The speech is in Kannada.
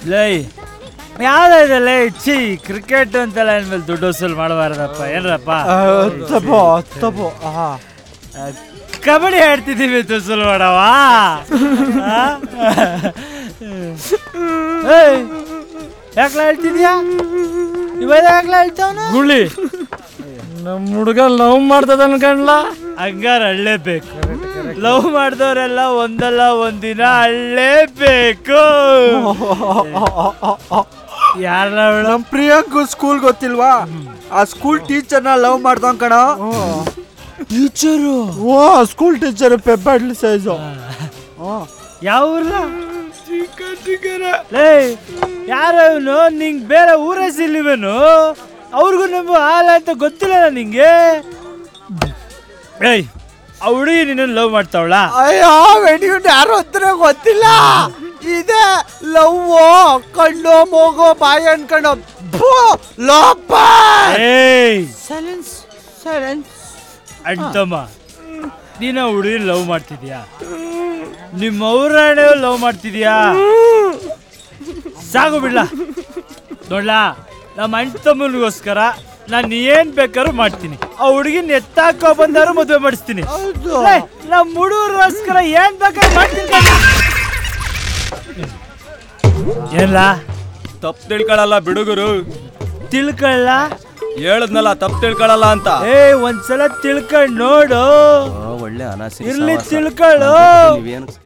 ಲೈ ಯಾವ್ದಿದೆ ಛೀ ಕ್ರಿಕೆಟ್ ಅಂತೆಲ್ಲ ಇನ್ಮೇಲೆ ದುಡ್ಡು ವಸೂಲ್ ಮಾಡಬಾರ್ದಪ್ಪ ಏನ್ರಪ್ಪ ತಪ್ಪು ತಪ್ಪು ಹಾ ಕಬಡ್ಡಿ ಆಡ್ತಿದ್ದೀವಿ ವಸೂಲ್ ಮಾಡವ ಯಾಕೆ ಹೇಳ್ತಿದ್ಯಾ ಇವಾಗ ಯಾಕೆ ಹೇಳ್ತಾವನ ಗುಳಿ ನಮ್ಮ ಹುಡುಗ ಲವ್ ಮಾಡ್ತದ ಅನ್ಕಂಡ್ಲ ಹಂಗಾರ ಅಳ್ಳೇಬೇಕು ಲವ್ ಮಾಡಿದವರೆಲ್ಲ ಒಂದಲ್ಲ ಒಂದಿನ ಅಳ್ಳೇಬೇಕು ಯಾರ ನಮ್ ಪ್ರಿಯಾಂಕು ಸ್ಕೂಲ್ ಗೊತ್ತಿಲ್ವಾ ಆ ಸ್ಕೂಲ್ ಟೀಚರ್ನ ಲವ್ ಮಾಡ್ದವ್ ಕಣ ಟೀಚರು ಓ ಸ್ಕೂಲ್ ಟೀಚರ್ ಪೆಬ್ಬಡ್ಲಿ ಸೈಜು ಯಾವ ಊರ್ಲ ಲೇ ಯಾರ ಇವನು ನಿಂಗ್ ಬೇರೆ ಊರ ಸಿಲ್ಲಿವನು ಅವ್ರಿಗೂ ನಮ್ಮ ಹಾಲ ಅಂತ ಗೊತ್ತಿಲ್ಲ ನಿಂಗೆ ಏಯ್ ಆ ಹುಡುಗಿ ನಿನ್ನ ಲವ್ ಮಾಡ್ತಾವಳ ಅಯ್ಯೋ ವೆಡಿಯುಂಡ್ ಯಾರು ಅಂತಾನೆ ಗೊತ್ತಿಲ್ಲ ಇದೆ ಲವ್ ಕಣ್ಣು ಮೂಗು ಬಾಯಿ ಅನ್ಕೊಂಡು ಲೋಪ ಏಯ್ ಸೈಲೆನ್ಸ್ ಸೈಲೆನ್ಸ್ ಅಣ್ತಮ್ಮ ನೀನ ಹುಡುಗಿ ಲವ್ ಮಾಡ್ತಿದ್ಯಾ ನಿಮ್ಮ ಅವ್ರಾಣೆ ಲವ್ ಮಾಡ್ತಿದ್ಯಾ ಸಾಕು ಬಿಡ್ಲ ನೋಡ್ಲಾ ನಮ್ಮ ಅಣ್ತಮ್ಮನಿಗೋಸ್ಕರ ನಾನು ಏನ್ ಬೇಕಾದ್ರೂ ಮಾಡ್ತೀನಿ ಆ ಹುಡುಗಿನ ಎತ್ತಾಕೋ ಬಂದಾರು ಮದುವೆ ಮಾಡಿಸ್ತೀನಿ ಹೌದು ಲೇ, ನಮ್ಮ ಹುಡುಗರಿಗೋಸ್ಕರ ಏನ್ ಬೇಕಾದ್ರೂ ಮಾಡ್ತೀನಿ ಕಣೆ. ಏನ್ಲ ತಪ್ಪು ತಿಳ್ಕೊಳಲ್ಲ ಬಿಡುಗರು ತಿಳ್ಕೊಳ್ಳ ಹೇಳದ್ನಲ್ಲ ತಪ್ಪು ತಿಳ್ಕೊಳಲ್ಲ ಅಂತ ಏ ಒಂದ್ಸಲ ತಿಳ್ಕೊಂಡ್ ನೋಡು ಒಳ್ಳೆ ಅನಾಸಿ ಇರ್ಲಿ ತಿಳ್ಕೊಳ್ಳು ನೀವೇನು